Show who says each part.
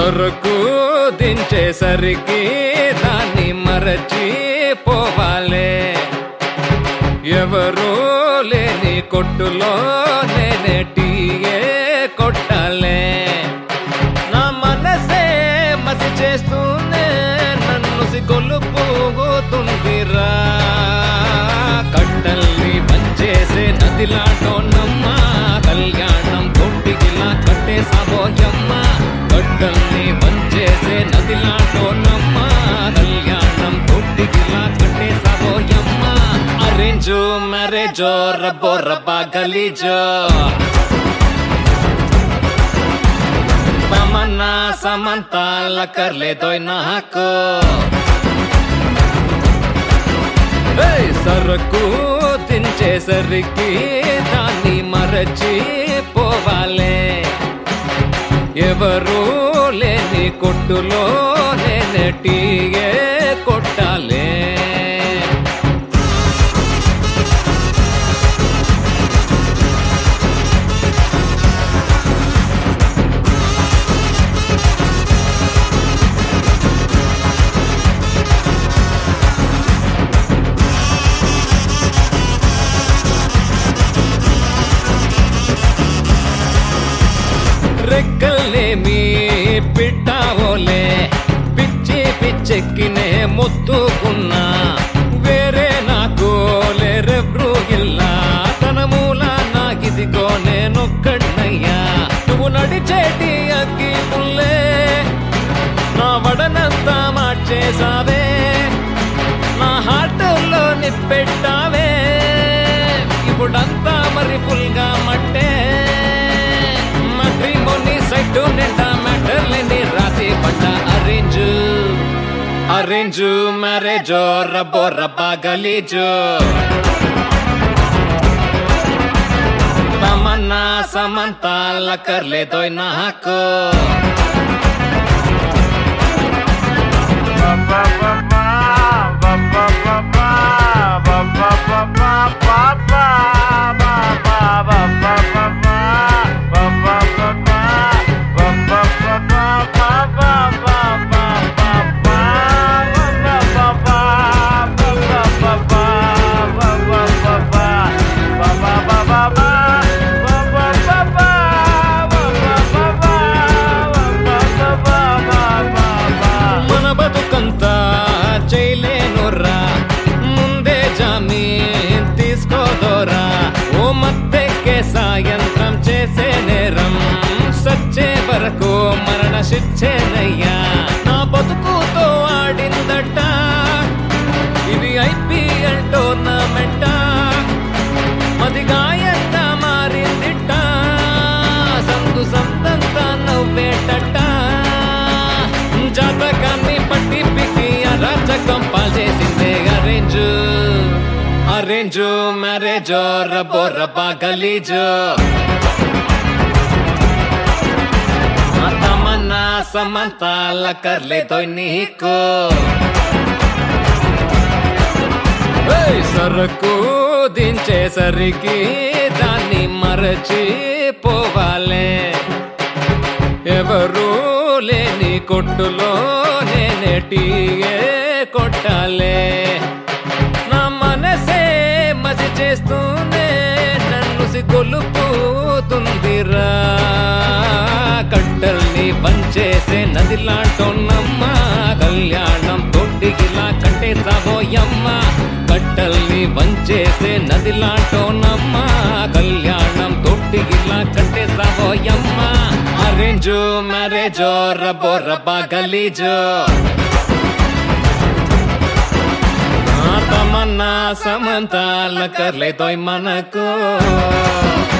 Speaker 1: సరుకు దించేసరికి దాన్ని మరచి పోవాలే ఎవరూ లేని కొట్టులో నేనే టీయే కొట్టాలే నా మనసే మసి చేస్తూనే నన్ను సిగొలుపుతుందిరా కట్టల్ని వంచేసే నదిలాటోనమ్మ కళ్యాణం తొట్టిగిలా కట్టే సాబోయమ్మ కట్టల్ని వంచేసే నదిలాటోనమ్మ కళ్యాణం తొట్టిగిలా కట్టే సాబోయమ్మ అరేంజు మ్యారేజో రబ్బో రబ్బా గలీజో తమన్నా సమంతాల కర్లేదోయ్ నాకు ఏయ్, సరుకు తించేసరికి దాన్ని మరచి పోవాలే ఎవరు లేని కొట్టులో నేనే టీయే కొట్టాలే రెక్కల్నేమి పిట్టావోలే పిచ్చి పిచ్చెక్కినే మొత్తుకున్నా వేరే నాకు లేరెవ్రూ ఇల్లా తన మూల నాకిదిగో నేనొక్కడ్నయ్యా నువ్వు నడిచేటి అగ్గి పుల్లే నా వడనంతా మార్చేసావే నా హార్ట్లో నిప్పెట్టావే ఇప్పుడంతా మరి ఫుల్గా మట్టే మట్రిమోని సైటు నిండా మ్యాటర్లేని రాతి పడ్డ అరేంజ్ అరేంజ్ మ్యారేజో రబ్బో రబ్బా గలీజు తమన్నా సమంతాల కర్లేదోయ్ నాకు మన బతుకంతా చేయలేనురా ముందే జామీన్ తీసుకోదోరా ఓ మత్తెక్కే సాయంత్రం చేసే నేరం సచ్చే వరకు మరణ శిక్షేనయ్యా నా బతుకుతో ఆడిందట ఇది ఐపీఎల్ టోర్నమెంట మది గాయంగా మారిందిట సందు సంతంతా నవ్వేటట జాతకాన్ని పట్టి పికి అరాచకం పాల్చేసిందే అరేంజు అరేంజు మ్యారేజో రబ్బో రబ్బా గలీజు తమన్నా సమంతాల కర్లేదోయ్ నీకు ఏయ్, సరుకు దించేసరికి దాన్ని మరచి పోవాలే ఎవరు లేని కొట్టులో నేనే టీయే కొట్టాలే నా మనసే మసి చేస్తూనే నన్ను సిగొలుపుతుందిరా కట్టల్ని పంచేసే నదిలాటోన్నమ్మ కళ్యాణం తొట్టిగిలా కంటే సాబోయమ్మ కట్టల్ని వంచేసే నదిలాటోనమ్మ కళ్యాణం తొట్టిగిలా కంటే సాబోయమ్మ అరేంజు మ్యారేజో రబ్బో రబ్బా గలీజో ఆ తమన్నా సమంతాల కర్లేదోయ్ మనకు